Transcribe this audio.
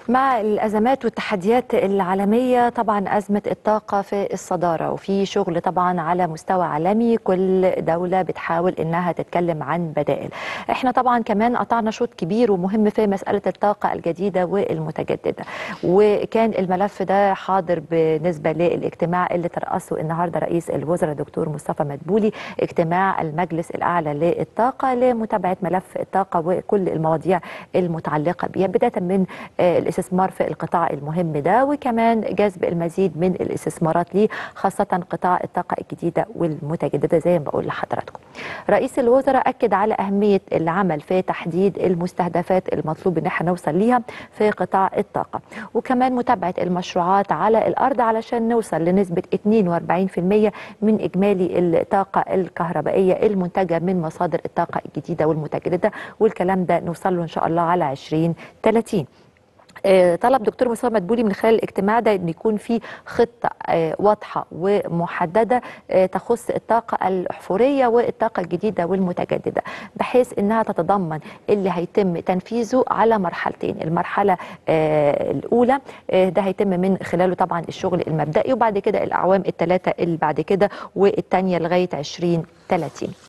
مع الأزمات والتحديات العالمية طبعا أزمة الطاقة في الصدارة وفي شغل طبعا على مستوى عالمي كل دولة بتحاول إنها تتكلم عن بدائل احنا طبعا كمان قطعنا شوط كبير ومهم في مسألة الطاقة الجديدة والمتجددة وكان الملف ده حاضر بالنسبة للاجتماع اللي ترأسه النهاردة رئيس الوزراء دكتور مصطفى مدبولي اجتماع المجلس الأعلى للطاقة لمتابعة ملف الطاقة وكل المواضيع المتعلقة بها بداية من الاستثمار في القطاع المهم ده وكمان جذب المزيد من الاستثمارات ليه خاصة قطاع الطاقة الجديدة والمتجددة زي ما بقول لحضراتكم رئيس الوزراء أكد على أهمية العمل في تحديد المستهدفات المطلوب إن احنا نوصل ليها في قطاع الطاقة وكمان متابعة المشروعات على الأرض علشان نوصل لنسبة 42% من إجمالي الطاقة الكهربائية المنتجة من مصادر الطاقة الجديدة والمتجددة والكلام ده نوصل له إن شاء الله على 2030 طلب دكتور مصطفى مدبولي من خلال الاجتماع ده ان يكون في خطه واضحه ومحدده تخص الطاقه الاحفوريه والطاقه الجديده والمتجدده بحيث انها تتضمن اللي هيتم تنفيذه على مرحلتين المرحله الاولى ده هيتم من خلاله طبعا الشغل المبدئي وبعد كده الاعوام الثلاثه اللي بعد كده والثانيه لغايه 2030